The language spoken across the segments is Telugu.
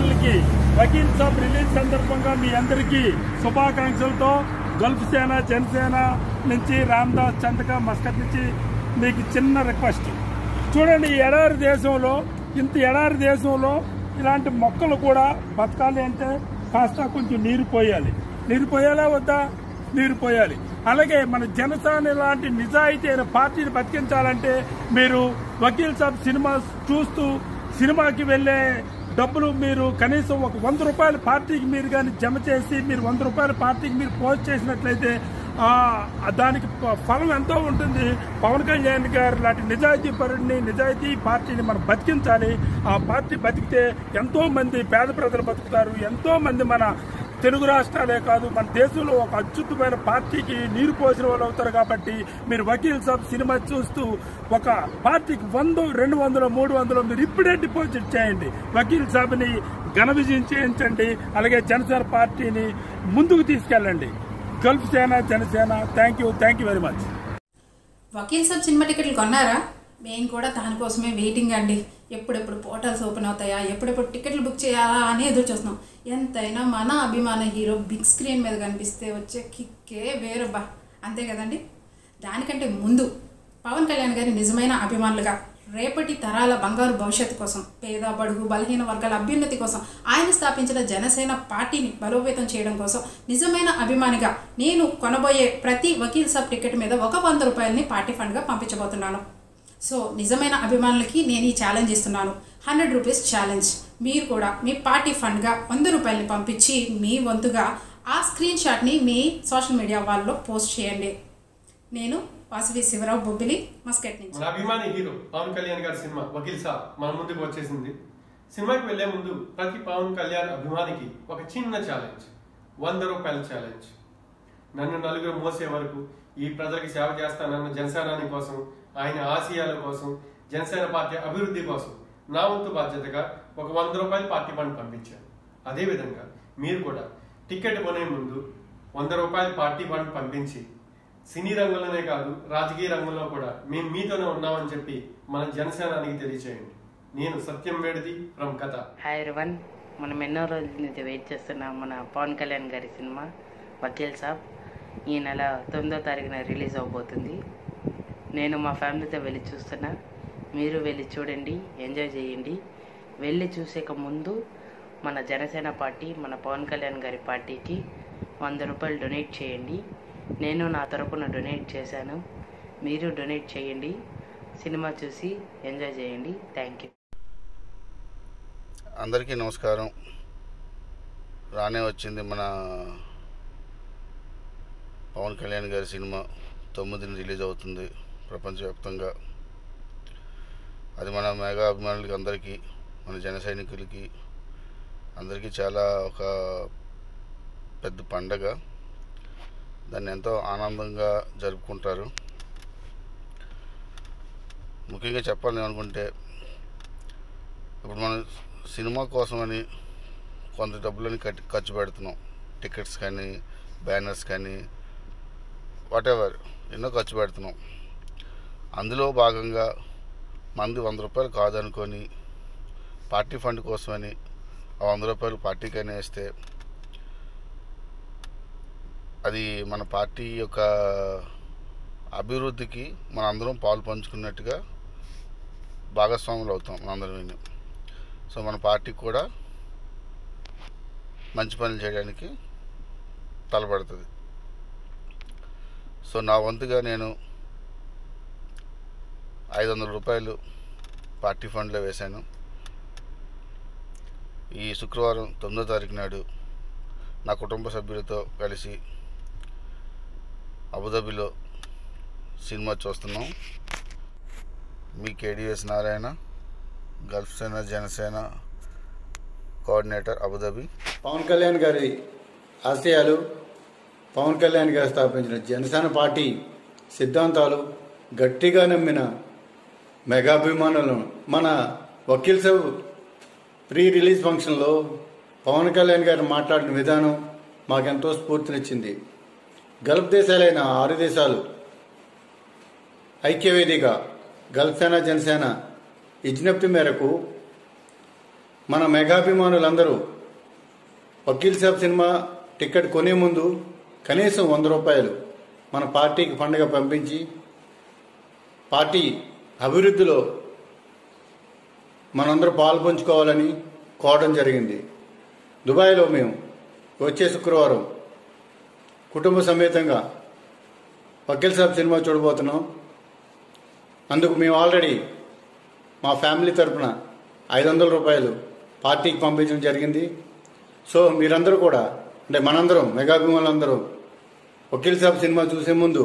అభిమానులకి వకీల్ సాబ్ రిలీజ్ సందర్భంగా మీ అందరికీ శుభాకాంక్షలతో గల్ఫ్ సేన జనసేన నుంచి రామ్దాస్ చందక మస్కట్ నుంచి మీకు చిన్న రిక్వెస్ట్ చూడండి ఈ ఎడారి దేశంలో ఇంత ఎడారి దేశంలో ఇలాంటి మొక్కలు కూడా బతకాలి అంటే కాస్త కొంచెం నీరు పోయాలి నీరు పోయాలా వద్దా నీరు పోయాలి అలాగే మన జనసేన లాంటి నిజాయితీ అయిన పార్టీని బతికించాలంటే మీరు వకీల్ సాబ్ సినిమా చూస్తూ సినిమాకి వెళ్ళే డబ్బులు మీరు కనీసం ఒక వంద రూపాయల పార్టీకి మీరు కానీ జమ చేసి మీరు వంద రూపాయల పార్టీకి మీరు పోస్ట్ చేసినట్లయితే ఆ, దానికి ప- ఫలం ఎంతో ఉంటుంది పవన్ కళ్యాణ్ గారు లాంటి నిజాయితీ పరుడిని నిజాయితీ పార్టీని మనం బతికించాలి ఆ పార్టీ బతికితే ఎంతో మంది పేద ప్రజలు బతుకుతారు ఎంతో మంది మన తెలుగు రాష్ట్రాలే కాదు మన దేశంలో ఒక అత్యుత్తమైన పార్టీకి నీరు పోసిన వాళ్ళు అవుతారు కాబట్టి మీరు వకీల్ సాబ్ సినిమా చూస్తూ ఒక పార్టీకి వంద రెండు వందలు మూడు వందలు మీరు ఇప్పుడే డిపాజిట్ చేయండి వకీల్ సాబ్ని ఘన విజయం చేయించండి అలాగే జనసేన పార్టీని ముందుకు తీసుకెళ్ళండి Gulf Sena Janasena thank you thank you very much Vakeel Saab cinema టికెట్లు కొన్నారా మేము కూడా దానికోసమే వెయిటింగ్ అండి ఎప్పుడెప్పుడు పోర్టల్స్ ఓపెన్ అవుతాయా ఎప్పుడెప్పుడు టికెట్లు బుక్ చేయాలా అని ఎదురు చూస్తున్నాం ఎంతైనా మన అభిమాన హీరో బిగ్ స్క్రీన్ మీద కనిపిస్తే వచ్చే కిక్కే వేరబ్బా అంతే కదండి దానికంటే ముందు పవన్ కళ్యాణ్ గారి నిజమైన అభిమానులుగా రేపటి తరాల బంగారు భవిష్యత్తు కోసం పేద బడుగు బలహీన వర్గాల అభ్యున్నతి కోసం ఆయన స్థాపించిన జనసేన పార్టీని బలోపేతం చేయడం కోసం నిజమైన అభిమానిగా నేను కొనబోయే ప్రతి వకీల్ సాబ్ టికెట్ మీద ఒక వంద రూపాయలని పార్టీ ఫండ్గా పంపించబోతున్నాను సో నిజమైన అభిమానులకి నేను ఈ ఛాలెంజ్ ఇస్తున్నాను హండ్రెడ్ రూపీస్ ఛాలెంజ్ మీరు కూడా మీ పార్టీ ఫండ్గా వంద రూపాయలని పంపించి మీ వంతుగా ఆ స్క్రీన్ షాట్ని మీ సోషల్ మీడియా వాళ్ళలో పోస్ట్ చేయండి నేను వాసవి శివరావు బొబ్బిలి మస్కెట్ నుంచి మన అభిమాని హీరో పవన్ కళ్యాణ్ గారి సినిమా వకీల్ సాబ్ మన ముందుకు వచ్చేసింది సినిమాకి వెళ్లే ముందు ప్రతి పవన్ కళ్యాణ్ అభిమానికి ఒక చిన్న ఛాలెంజ్ వంద రూపాయల ఛాలెంజ్ నన్ను నలుగురు మోసే వరకు ఈ ప్రజలకి సేవ చేస్తానన్న జనసేనాని కోసం ఆయన ఆశయాల కోసం జనసేన పార్టీ అభివృద్ధి కోసం నా వంతు బాధ్యతగా ఒక వంద రూపాయల పార్టీ ఫండ్ పంపించాను అదేవిధంగా మీరు కూడా టికెట్ కొనే ముందు వంద రూపాయల పార్టీ ఫండ్ పంపించి సినీ రంగంలోనే కాదు రాజకీయ రంగంలో కూడా మేము మీతోనే ఉన్నామని చెప్పి మన జనసేనానికి తెలియచేయండి నేను సత్యం వేడిది ఫ్రమ్ కథ హాయ్ ఎవరివన్ మనం ఎన్నో రోజుల నుంచి వెయిట్ చేస్తున్నాం మన పవన్ కళ్యాణ్ గారి సినిమా వకీల్ సాబ్ ఈ నెల తొమ్మిదో తారీఖున రిలీజ్ అవబోతుంది నేను మా ఫ్యామిలీతో వెళ్ళి చూస్తున్నా మీరు వెళ్ళి చూడండి ఎంజాయ్ చేయండి వెళ్ళి చూసేక ముందు మన జనసేన పార్టీ మన పవన్ కళ్యాణ్ గారి పార్టీకి వంద రూపాయలు డొనేట్ చేయండి నేను నా తరపున డొనేట్ చేశాను మీరు డొనేట్ చేయండి సినిమా చూసి ఎంజాయ్ చేయండి థ్యాంక్ యూ అందరికీ నమస్కారం రానే వచ్చింది మన పవన్ కళ్యాణ్ గారి సినిమా తొమ్మిదిని రిలీజ్ అవుతుంది ప్రపంచవ్యాప్తంగా అది మన మెగా అభిమానులకి అందరికీ మన జన సైనికులకి అందరికీ చాలా ఒక పెద్ద పండగ దాన్ని ఎంతో ఆనందంగా జరుపుకుంటారు ముఖ్యంగా చెప్పాలని అనుకుంటే ఇప్పుడు మనం సినిమా కోసమని కొంత డబ్బులని కట్టి ఖర్చు పెడుతున్నాం టికెట్స్ కానీ బ్యానర్స్ కానీ వాటెవర్ ఎన్నో ఖర్చు పెడుతున్నాం అందులో భాగంగా మంది వంద రూపాయలు కాదనుకొని పార్టీ ఫండ్ కోసమని ఆ వంద రూపాయలు పార్టీకైనా వేస్తే అది మన పార్టీ యొక్క అభివృద్ధికి మన అందరం పాలు పంచుకున్నట్టుగా భాగస్వాములు అవుతాం మనందరం సో మన పార్టీకి కూడా మంచి పనులు చేయడానికి తలపడుతుంది సో నా వంతుగా నేను ఐదు వందల రూపాయలు పార్టీ ఫండ్లో వేశాను ఈ శుక్రవారం తొమ్మిదో తారీఖు నాడు నా కుటుంబ సభ్యులతో కలిసి అబుదాబిలో సినిమా చూస్తున్నాం మీ KDS Narayana Gulf Sena Janasena coordinator Abu Dhabi Pawan Kalyan గారి ఆశయాలు పవన్ కళ్యాణ్ గారు స్థాపించిన జనసేన పార్టీ సిద్ధాంతాలు గట్టిగా నమ్మిన మెగాభిమానులను మన వకీల్ సాబ్ ప్రీ రిలీజ్ ఫంక్షన్లో పవన్ కళ్యాణ్ గారు మాట్లాడిన విధానం మాకెంతో స్ఫూర్తినిచ్చింది గల్ఫ్ దేశాలైన ఆరు దేశాలు ఐక్యవేదిక గల్ఫ్ సేన జనసేన విజ్ఞప్తి మేరకు మన మెగాభిమానులందరూ వకీల్ సాబ్ సినిమా టికెట్ కొనే ముందు కనీసం వంద రూపాయలు మన పార్టీకి పండుగ పంపించి పార్టీ అభివృద్ధిలో మనందరూ పాలు పంచుకోవాలని కోరడం జరిగింది దుబాయ్లో మేము వచ్చే శుక్రవారం కుటుంబ సమేతంగా వకీల్ సాబ్ సినిమా చూడబోతున్నాం అందుకు మేము ఆల్రెడీ మా ఫ్యామిలీ తరపున ఐదు వందల రూపాయలు పార్టీకి పంపించడం జరిగింది సో మీరందరూ కూడా అంటే మనందరం మెగాభిమానులందరూ వకీల్ సాబ్ సినిమా చూసే ముందు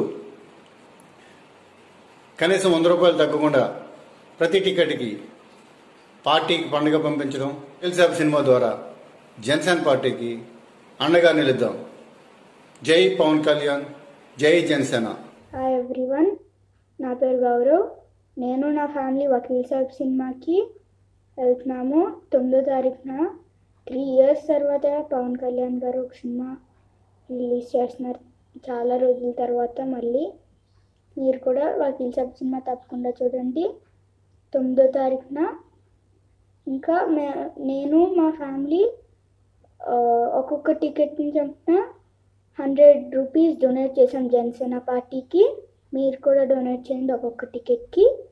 కనీసం వంద రూపాయలు తగ్గకుండా ప్రతి టికెట్కి పార్టీకి పండుగ పంపించడం వకీల్ సాబ్ సినిమా ద్వారా జనసేన పార్టీకి అండగా నిలుద్దాం జై పవన్ కళ్యాణ్ జై జనసేన హాయ్ ఎవ్రీవన్ నా పేరు గౌరవ్ నేను నా ఫ్యామిలీ వకీల్ సాబ్ సినిమాకి వెళ్తున్నాము తొమ్మిదో తారీఖున త్రీ ఇయర్స్ తర్వాత పవన్ కళ్యాణ్ గారు ఒక సినిమా రిలీజ్ చేస్తున్నారు చాలా రోజుల తర్వాత మళ్ళీ మీరు కూడా వకీల్ సాబ్ సినిమా తప్పకుండా చూడండి తొమ్మిదో తారీఖున ఇంకా మే నేను మా ఫ్యామిలీ ఆ, ఒక్కొక్క టికెట్ని చంపిన హండ్రెడ్ రూపీస్ డొనేట్ చేసాం జనసేన పార్టీకి మీరు కూడా డొనేట్ చేయండి ఒక్కొక్క టికెట్కి